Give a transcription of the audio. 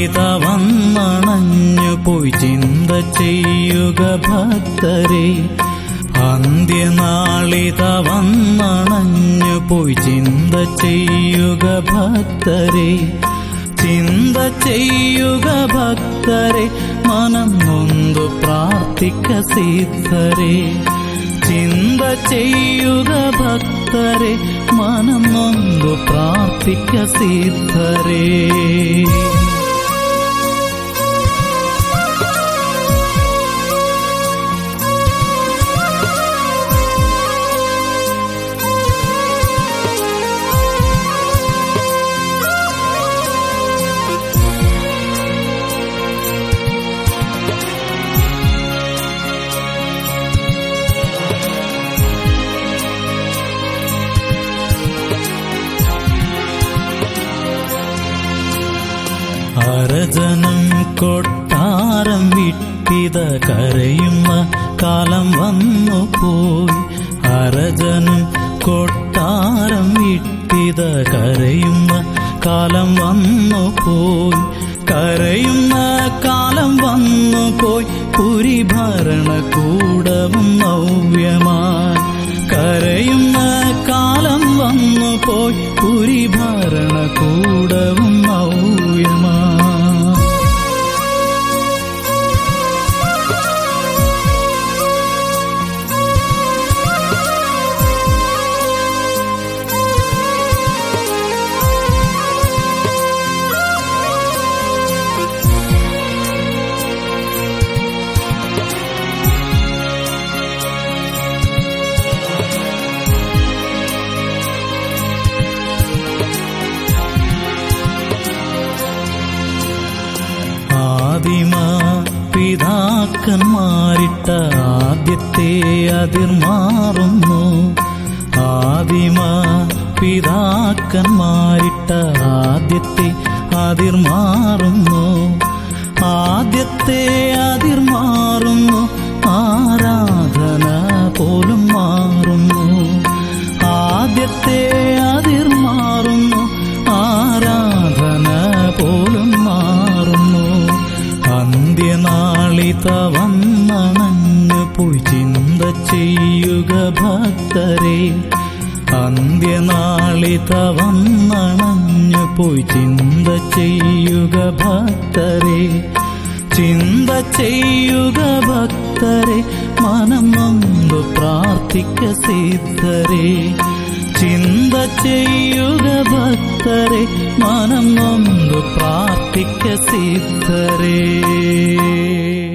അന്ത്യനാളിത വന്നണഞ്ഞു പോയി ചിന്ത ചെയ്യുക ഭക്തരെ അന്ത്യനാളിത വന്നണഞ്ഞു പോയി ചിന്ത ചെയ്യുക ഭക്തരെ ചിന്ത ചെയ്യുക ഭക്തരെ മനം നൊന്തു പ്രാർത്ഥിക്ക സിദ്ധരെ ചിന്ത ചെയ്യുക ഭക്തരെ മനം നൊന്തു പ്രാർത്ഥിക്ക സിദ്ധരേ അരജനം കൊട്ടാരം വിട്ടിത കരയുന്ന കാലം വന്നു പോയി അരജനം കൊട്ടാരം വിട്ടിത കരയുന്ന കാലം വന്നു പോയി കരയുന്ന കാലം വന്നു പോയി പുരി ഭരണകൂടവും നവ്യമായി കരയുന്ന കാലം വന്നു പോയി പുരി ഭരണകൂടവും നവ്യമായി ആദിമ പിതാക്കന്മാരിട്ട ആദ്യത്തെ അതിർ മാറുന്നു ആദിമ പിതാക്കന്മാരിട്ട ആദ്യത്തെ അതിർ മാറുന്നു ആദ്യത്തെ അതിർ മാറുന്നു ആരാധന പോലും മാറുന്നു ആദ്യത്തെ അതിർ മാറുന്നു ആരാധന പോലും മാറുന്നു അന്ത്യനാളിത വന്നണഞ്ഞു പോയി ചിന്ത ചെയ്യുക ഭക്തരെ അന്ത്യനാളിത വന്നണഞ്ഞു പോയി ചിന്ത ചെയ്യുക ഭക്തരെ ചിന്ത ചെയ്യുക ഭക്തരെ മനം നൊന്തു പ്രാർത്ഥിക്ക സിദ്ധരെ ചിന്ത ചെയ്യുക ഭക്തരെ മനം നൊന്തു പ്രാർത്ഥിക്ക സിദ്ധരേ